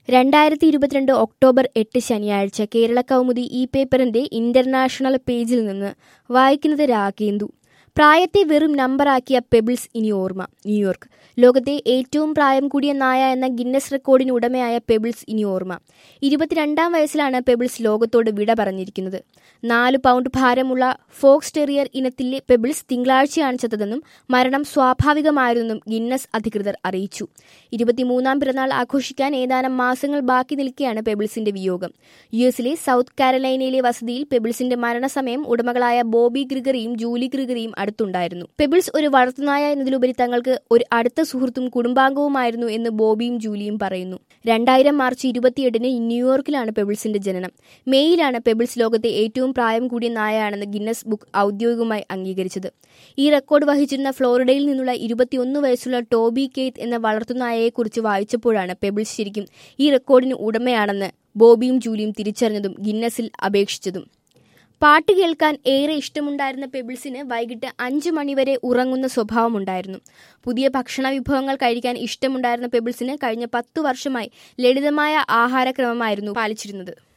രണ്ടായിരത്തി ഇരുപത്തിരണ്ട് ഒക്ടോബർ എട്ട് ശനിയാഴ്ച കേരള കൗമുദി ഈ പേപ്പറിന്റെ ഇന്റർനാഷണൽ പേജിൽ നിന്ന് വായിക്കുന്നത് രാഗേന്ദു പ്രായത്തെ വെറും നമ്പറാക്കിയ പെബിൾസ് ഇനി ഓർമ്മ ന്യൂയോർക്ക് ലോകത്തെ ഏറ്റവും പ്രായം കൂടിയ നായ എന്ന ഗിന്നസ് റെക്കോർഡിന് ഉടമയായ പെബിൾസ് ഇനി ഓർമ്മ ഇരുപത്തിരണ്ടാം വയസ്സിലാണ് പെബിൾസ് ലോകത്തോട് വിട പറഞ്ഞിരിക്കുന്നത് നാല് പൗണ്ട് ഭാരമുള്ള ഫോക്സ് ടെറിയർ ഇനത്തിലെ പെബിൾസ് തിങ്കളാഴ്ചയാണ് ചത്തതെന്നും മരണം സ്വാഭാവികമായിരുന്നെന്നും ഗിന്നസ് അധികൃതർ അറിയിച്ചു ഇരുപത്തിമൂന്നാം പിറന്നാൾ ആഘോഷിക്കാൻ ഏതാനും മാസങ്ങൾ ബാക്കി നിൽക്കെയാണ് പെബിൾസിന്റെ വിയോഗം യു എസിലെ സൗത്ത് കാരലൈനയിലെ വസതിയിൽ പെബിൾസിന്റെ മരണസമയം ഉടമകളായ ബോബി ഗ്രിഗറിയും ജൂലി ഗ്രിഗറിയും അടുത്തുണ്ടായിരുന്നു പെബിൾസ് ഒരു വളർത്തുനായ എന്നതിലുപരി തങ്ങൾക്ക് ഒരു അടുത്ത സുഹൃത്തും കുടുംബാംഗവുമായിരുന്നു എന്ന് ബോബിയും ജൂലിയും പറയുന്നു രണ്ടായിരം മാർച്ച് ഇരുപത്തിയെട്ടിന് ന്യൂയോർക്കിലാണ് പെബിൾസിന്റെ ജനനം മേയിലാണ് പെബിൾസ് ലോകത്തെ ഏറ്റവും പ്രായം കൂടിയ നായയാണെന്ന് ഗിന്നസ് ബുക്ക് ഔദ്യോഗികമായി അംഗീകരിച്ചത് ഈ റെക്കോർഡ് വഹിച്ചിരുന്ന ഫ്ലോറിഡയിൽ നിന്നുള്ള ഇരുപത്തിയൊന്ന് വയസ്സുള്ള ടോബി കെയ്ത്ത് എന്ന വളർത്തുനായയെക്കുറിച്ച് വായിച്ചപ്പോഴാണ് പെബിൾസ് ശരിക്കും ഈ റെക്കോർഡിന് ഉടമയാണെന്ന് ബോബിയും ജൂലിയും തിരിച്ചറിഞ്ഞതും ഗിന്നസിൽ അപേക്ഷിച്ചതും പാട്ട് കേൾക്കാൻ ഏറെ ഇഷ്ടമുണ്ടായിരുന്ന പെബിൾസിന് വൈകിട്ട് അഞ്ചു മണിവരെ ഉറങ്ങുന്ന സ്വഭാവമുണ്ടായിരുന്നു പുതിയ ഭക്ഷണ വിഭവങ്ങൾ കഴിക്കാൻ ഇഷ്ടമുണ്ടായിരുന്ന പെബിൾസിന് കഴിഞ്ഞ പത്തു വർഷമായി ലളിതമായ ആഹാരക്രമമായിരുന്നു പാലിച്ചിരുന്നത്